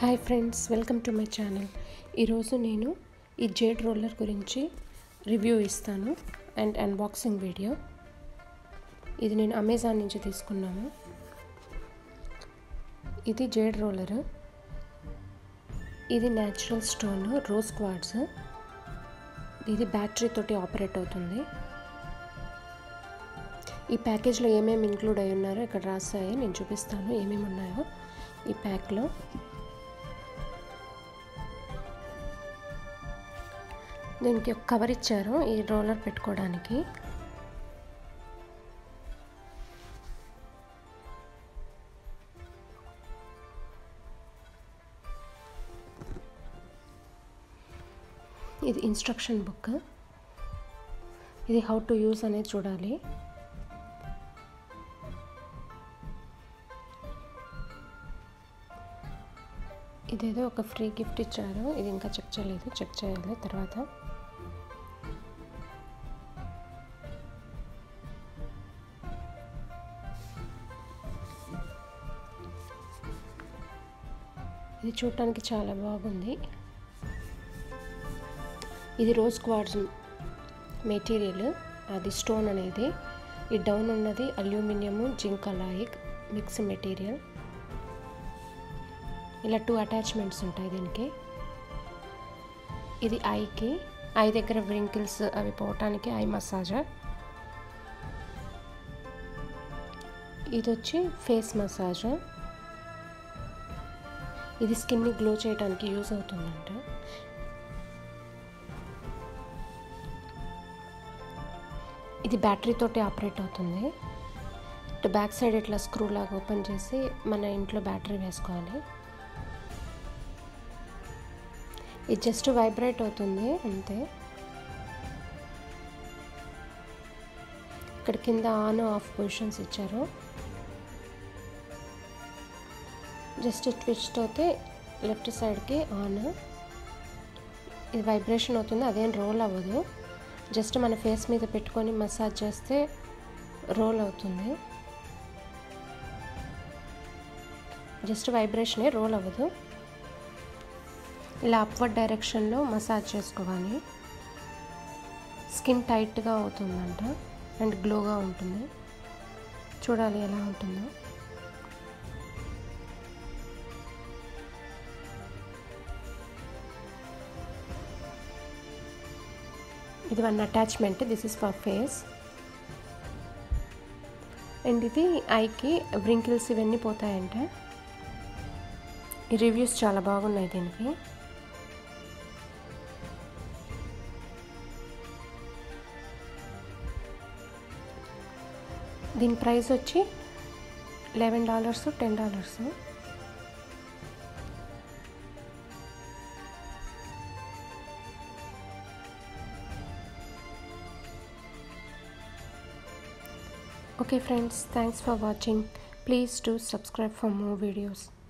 Hi friends welcome to my channel ఈరోజు నేను ఈ జేడ్ రోలర్ గురించి రివ్యూ ఇస్తాను అండ్ అన్బాక్సింగ్ వీడియో ఇది నేను అమెజాన్ నుంచి తీసుకున్నాను ఇది జేడ్ రోలర్ ఇది న్యాచురల్ స్టోన్ రోజ్ క్వాడ్స్ ఇది బ్యాటరీ తోటి ఆపరేట్ అవుతుంది ఈ ప్యాకేజ్లో ఏమేమి ఇంక్లూడ్ అయి ఉన్నారో ఇక్కడ రాసాయి నేను చూపిస్తాను ఏమేమి ఉన్నాయో ఈ ప్యాక్లో దీనికి ఒక కవర్ ఇచ్చారు ఈ రోలర్ పెట్టుకోవడానికి ఇది ఇన్స్ట్రక్షన్ బుక్ ఇది హౌ టు యూస్ అనేది చూడాలి ఇదేదో ఒక ఫ్రీ గిఫ్ట్ ఇచ్చారు ఇది ఇంకా చెక్ చేయలేదు చెక్ చేయాలి తర్వాత ఇది చూడటానికి చాలా బాగుంది ఇది రోజ్ క్వార్డ్స్ మెటీరియల్ అది స్టోన్ అనేది ఈ డౌన్ ఉన్నది అల్యూమినియము జింక్ అలాయిక్ మిక్స్ మెటీరియల్ ఇలా టూ అటాచ్మెంట్స్ ఉంటాయి దీనికి ఇది ఐకి ఐ దగ్గర వ్రింకిల్స్ అవి పోవటానికి ఐ మసాజర్ ఇది వచ్చి ఫేస్ మసాజర్ ఇది స్కిన్ని గ్లో చేయడానికి యూజ్ అవుతుందంట ఇది బ్యాటరీ తోటి ఆపరేట్ అవుతుంది ఇటు బ్యాక్ సైడ్ ఇట్లా స్క్రూ లాగా ఓపెన్ చేసి మన ఇంట్లో బ్యాటరీ వేసుకోవాలి ఇది జస్ట్ వైబ్రేట్ అవుతుంది అంతే ఇక్కడ కింద ఆన్ ఆఫ్ పొజిషన్స్ ఇచ్చారు జస్ట్ ట్విస్ట్ అవుతే లెఫ్ట్ సైడ్కి ఆన్ ఇది వైబ్రేషన్ అవుతుంది అదేం రోల్ అవ్వదు జస్ట్ మన ఫేస్ మీద పెట్టుకొని మసాజ్ చేస్తే రోల్ అవుతుంది జస్ట్ వైబ్రేషనే రోల్ అవ్వదు ఇలా అప్వర్డ్ డైరెక్షన్లో మసాజ్ చేసుకోవాలి స్కిన్ టైట్గా అవుతుందంట అండ్ గ్లోగా ఉంటుంది చూడాలి ఎలా ఉంటుందో ఇది one attachment this is for face and ఇది ఐకి వ్రింకిల్స్ ఇవన్నీ పోతాయంట ఈ రివ్యూస్ చాలా బాగున్నాయి దీనికి దీని ప్రైస్ వచ్చి eleven dollars ten dollars Okay friends, thanks for watching. Please do subscribe for more videos.